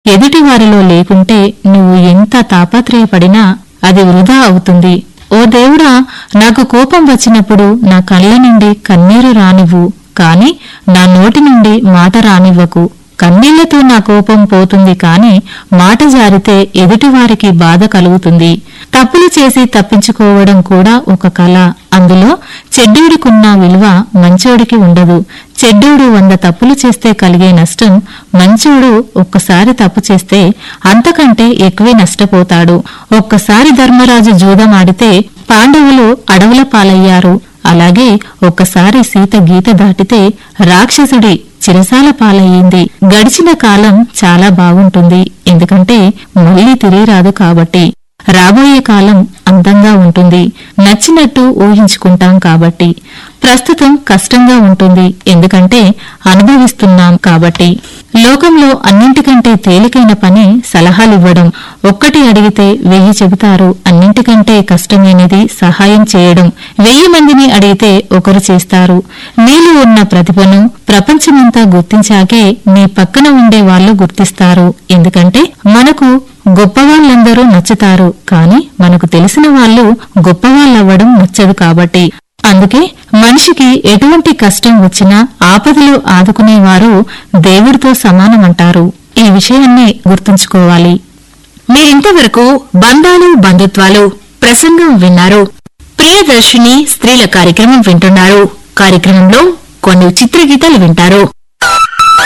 ఎదుటివారిలో లేకుంటే నువ్వు ఎంత తాపత్రయపడినా అది వృధా అవుతుంది ఓ దేవుడా నాకు కోపం వచ్చినప్పుడు నా కళ్ళ నుండి కన్నీరు రానివ్వు కాని నా నోటి నుండి మాట రానివ్వకు కన్నీళ్లతో నా కోపం పోతుంది కాని మాట జారితే ఎదుటివారికి బాధ కలుగుతుంది తప్పులు చేసి తప్పించుకోవడం కూడా ఒక కళ అందులో చెడ్డోడికున్న విలువ మంచోడికి ఉండదు చెడ్డోడు వంద తప్పులు చేస్తే కలిగే నష్టం మంచోడు ఒక్కసారి తప్పు చేస్తే అంతకంటే ఎక్కువే నష్టపోతాడు ఒక్కసారి ధర్మరాజు జూదమాడితే పాండవులు అడవుల పాలయ్యారు అలాగే ఒక్కసారి సీత గీత దాటితే రాక్షసుడి చిరసాల పాలయ్యింది గడిచిన కాలం చాలా బాగుంటుంది ఎందుకంటే మళ్లీ తిరిగి రాదు కాబట్టి రాబోయే కాలం అందంగా ఉంటుంది నచ్చినట్టు ఊహించుకుంటాం కాబట్టి ప్రస్తుతం కష్టంగా ఉంటుంది ఎందుకంటే అనుభవిస్తున్నాం కాబట్టి లోకంలో అన్నింటికంటే తేలికైన పని సలహాలివ్వడం ఒక్కటి అడిగితే వెయ్యి చెబుతారు అన్నింటికంటే కష్టమైనది సహాయం చేయడం వెయ్యి మందిని అడిగితే ఒకరు చేస్తారు నీలో ఉన్న ప్రతిభను ప్రపంచమంతా గుర్తించాకే నీ పక్కన ఉండే వాళ్ళు గుర్తిస్తారు ఎందుకంటే మనకు గొప్పవాళ్ళందరూ నచ్చుతారు కాని మనకు తెలిసిన వాళ్ళు గొప్పవాళ్ళవ్వడం నచ్చదు కాబట్టి అందుకే మనిషికి ఎటువంటి కష్టం వచ్చినా ఆపదలో ఆదుకునేవారు దేవుడితో సమానమంటారు ఈ విషయాన్ని గుర్తుంచుకోవాలి మీరింతవరకు బంధాలు బంధుత్వాలు ప్రసంగం విన్నారు ప్రియదర్శిని స్త్రీల కార్యక్రమం వింటున్నారు కార్యక్రమంలో కొన్ని చిత్రగీతాలు వింటారు